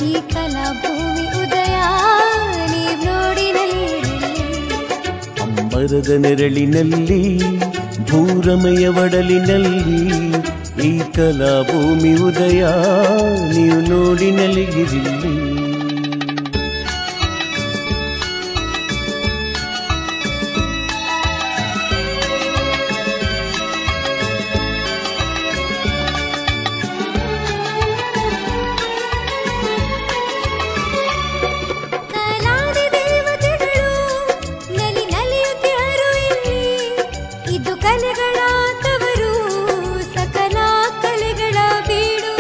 ಈ ಕಲಾ ಭೂಮಿ ಉದಯ ನೀವ್ ನೋಡಿ ನಲಿಯಿರಿ ಅಂಬರದ ನೆರಳಿನಲ್ಲಿ ಭೂರಮೆಯ ಒಡಲಿನಲ್ಲಿ ಈ ಕಲಾ ಭೂಮಿ ಉದಯ ನೀವು ನೋಡಿ ನಲಿಗಿರಿಲ್ಲಿ ಕಲಾದಿ ದೇವತೆಗಳು ನಲಿ ನಲಿಯುತ್ತಿಹರು ಇಲ್ಲಿ ಇದು ಕಲೆಗಳ ತವರು ಸಕಲ ಕಲೆಗಳ ಬೀಡು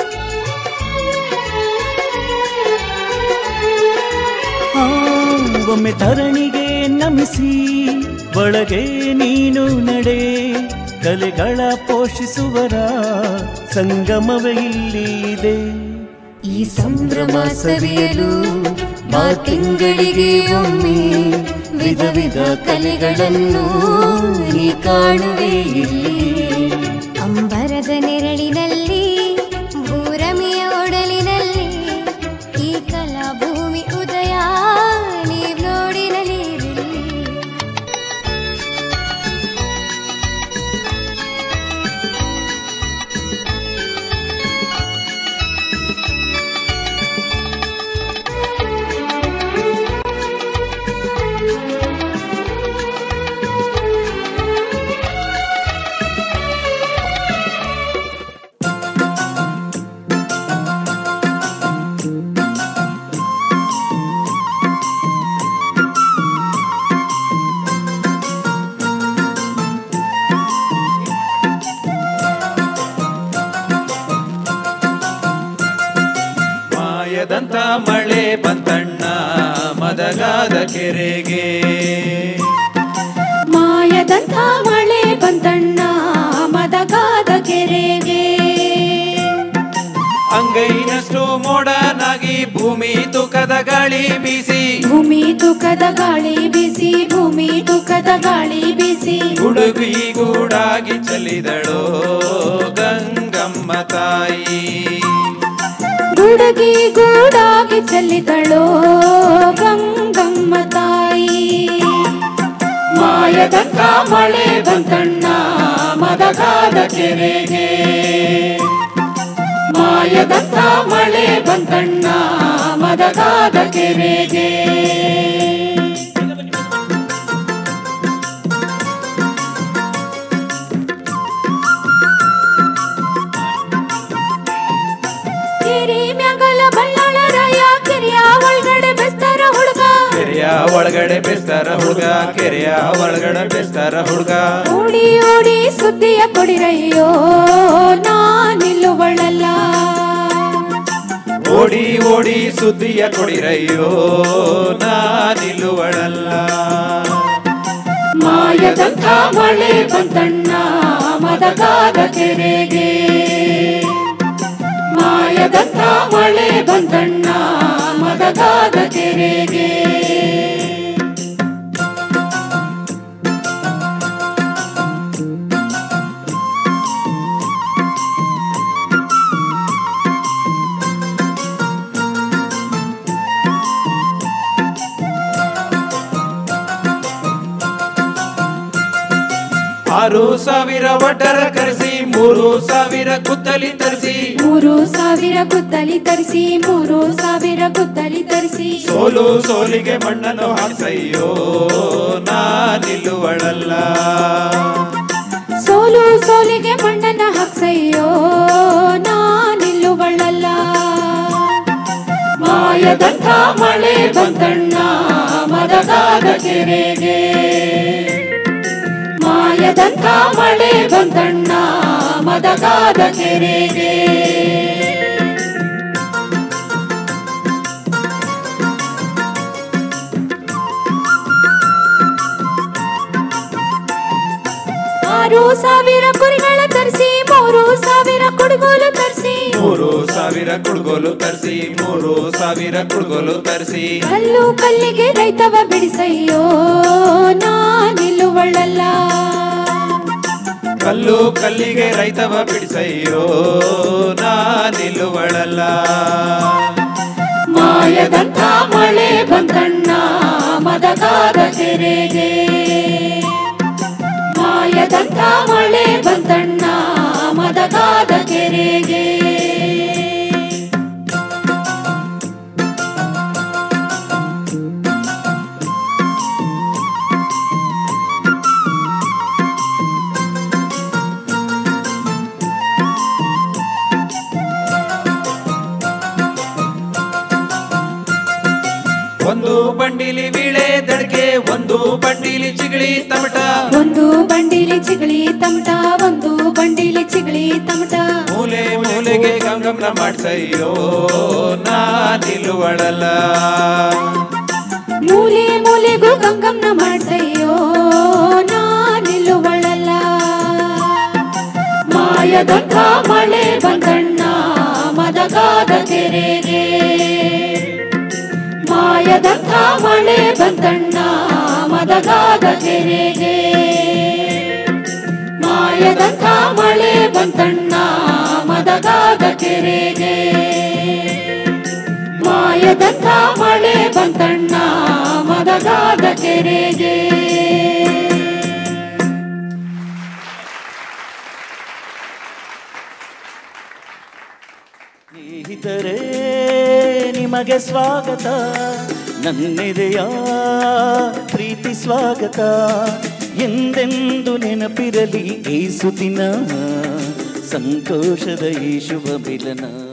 ಆ, ಒಮ್ಮೆ ಧರಣಿಗೆ ನಮಿಸಿ ಒಳಗೆ ನೀನು ನಡೆ ಕಲೆಗಳ ಪೋಷಿಸುವರ ಸಂಗಮವೇ ಇಲ್ಲಿ ಇದೆ ಈ ಸಂಭ್ರಮ ಸವಿಯಲು ಬಾ ತಿಂಗಳಿಗೆ ಒಮ್ಮೆ ವಿಧ ವಿಧ ಕಲೆಗಳನ್ನು ನೀ ಕಾಣುವೆ ಇಲ್ಲಿ ಅಂಬರದ ನೆರಳಿನಲ್ಲಿ ಭೂರಮಿಯ ಒಡಲಿನಲ್ಲಿ ಈ ಕಲಾ ಭೂಮಿ ಉದಯ ನೀವ್ ನೋಡಿ ನಲಿಯಿರಿ ಮಾಯದಂತ ಮಳೆ ಬಂತಣ್ಣ ಮದಗಾದ ಕೆರೆಗೆ ಮಾಯದಂಥ ಮಳೆ ಬಂತಣ್ಣ ಮದಗಾದ ಕೆರೆಗೆ ಅಂಗೈನಷ್ಟು ಮೋಡನಾಗಿ ಭೂಮಿ ತುಕದ ಗಾಳಿ ಬೀಸಿ ಭೂಮಿ ತುಕದ ಗಾಳಿ ಬಿಸಿ ಭೂಮಿ ತುಕದ ಗಾಳಿ ಬಿಸಿ ಗುಡುಗಿ ಗೂಡಾಗಿ ಚಲಿದಳೋ ಗಂಗಮ್ಮ ತಾಯಿ ಗುಡಗಿ ಗೂಡಾಗಿ ಚೆಲ್ಲಿದಳೋ ಗಂಗಮ್ಮ ತಾಯಿ ಮಾಯದಂಥ ಮಳೆ ಬಂತಣ್ಣ ಮದಗಾದ ಕೆರೆಗೆ ಮಾಯದಂಥ ಮಳೆ ಬಂತಣ್ಣ ಮದಗಾದ ಕೆರೆಗೆ ಕೆರೆ ಮ್ಯಾಗಲ ಬಳ್ಳಾಳ ರಾಯ ಕೆರೆಯ ಒಳಗಡೆ ಬೆಸ್ತಾರ ಹುಡುಗ ಕೆರೆಯ ಒಳಗಡೆ ಬೆಸ್ತಾರ ಹುಡುಗ ಕೆರೆಯ ಒಳಗಡೆ ಬೆಸ್ತಾರ ಹುಡುಗ ಓಡಿ ಓಡಿ ಸುದ್ದಿಯ ಕೊಡಿರಯ್ಯೋ ನಾನಿಲ್ಲುವಳಲ್ಲ ಓಡಿ ಓಡಿ ಸುದ್ದಿಯ ಕೊಡಿರಯ್ಯೋ ನಾನಿಲ್ಲುವಳಲ್ಲ ಮಾಯದಂಥ ಮಳೆ ಬಂತಣ್ಣ ಮದಗಾದ ಕೆರೆಗೆ ಮಾಯದಂಥ ಮಳೆ ಬಂತಣ್ಣ ಮದಗಾದ ಕೆರೆಗೆ ಆರು ಸಾವಿರ ಒಡ್ಡರ ಕರೆಸಿ ಮೂರು ಸಾವಿರ ಕುತ್ತಲಿ ತರಿಸಿ ಮೂರು ಸಾವಿರ ಗುದ್ದಲಿ ತರಿಸಿ ಮೂರು ಸಾವಿರ ಗುದ್ದಲಿ ತರಿಸಿ ಸೋಲು ಸೋಲಿಗೆ ಮಣ್ಣನ್ನು ಹಾಕ್ಸಯ್ಯೋ ನಾನಿಲ್ಲುವಳಲ್ಲ ಸೋಲು ಸೋಲಿಗೆ ಮಣ್ಣನ್ನ ಹಾಕ್ಸಯ್ಯೋ ನಾನಿಲ್ಲುವಳಲ್ಲ ಮಾಯದಂಥ ಮಳೆ ಬಂತಣ್ಣ ಮದಗಾದ ಕೆರೆಗೆ ಮಾಯದಂಥ ಮಳೆ ಬಂತಣ್ಣ ಮದಗಾದ ಕೆರೆಗೆ ಆರು ಸಾವಿರ ಕುರಿಗಳ ತರಿಸಿ ಮೂರು ಸಾವಿರ ಕುಡುಗೋಲು ತರಿಸಿ ಮೂರು ಸಾವಿರ ಕುಡ್ಗೋಲು ತರಿಸಿ ಮೂರು ಸಾವಿರ ಕುಡ್ಗೋಲು ತರಿಸಿ ಕಲ್ಲು ಕಲ್ಲಿಗೆ ರೈತವ ಬಿಡಿಸಯ್ಯೋ ನಾನಿಲ್ಲುವಳಲ್ಲ ಕಲ್ಲು ಕಲ್ಲಿಗೆ ರೈತವ ಬಿಡಿಸಯ್ಯೋ ನಾನಿಲ್ಲುವಳಲ್ಲ ಮಾಯದಂಥ ಮಳೆ ಬಂತಣ್ಣ ಮದಗಾದ ಕೆರೆಗೆ ಮಾಯದಂಥ ಮಳೆ ಬಂತಣ್ಣ ಮದಗಾದ ಕೆರೆಗೆ ಒಂದು ಬಂಡಿಲಿ ಬೀಳೆ ದಡಕೆ ಒಂದು ಬಂಡಿಲಿ ಚಿಗಳಿ ತಮಟ ಒಂದು ಬಂಡಿಲಿ ಚಿಗಳಿ ತಮಟ ಒಂದು ಬಂಡಿಲಿ ಚಿಗಳಿ ತಮಟ ಮೂಲೆ ಮೂಲೆಗೆ ಗಂಗಮ್ನ ಮಾಡ್ಸಯ್ಯೋ ನಾ ನಿಲ್ಲುವಳಲ್ಲ ಮೂಲೆ ಮೂಲೆಗೂ ಗಂಗಮ್ನ ಮಾಡ್ಸಯ್ಯೋ ನಾ ನಿಲ್ಲುವಳಲ್ಲ ಮಾಯದಂಥ ಮಳೆ ಬಂದಣ್ಣ ಮದಗಾದ ಕೆರೆಗೆ ಮಾಯದಂಥ ಮಳೆ ಬಂದಣ್ಣ ಮದಗಾದ ಕೆರೆಗೆ ಮಾಯದಂಥ ಮಳೆ ಬಂತಣ್ಣ ಮದಗಾದ ಕೆರೆಗೆ ಮಾಯದಂಥ ಮಳೆ ಬಂತಣ್ಣ ಮದಗಾದ ಕೆರೆಗೆ ಸ್ನೇಹಿತರೇ ನಿಮಗೆ ಸ್ವಾಗತ ನನ್ನೆದೆಯ ಪ್ರೀತಿ ಸ್ವಾಗತ ಎಂದೆಂದು ನೆನಪಿರಲಿ ಈ ಸುದಿನ ಸಂತೋಷದ ಈ ಶುಭ ಮಿಲನ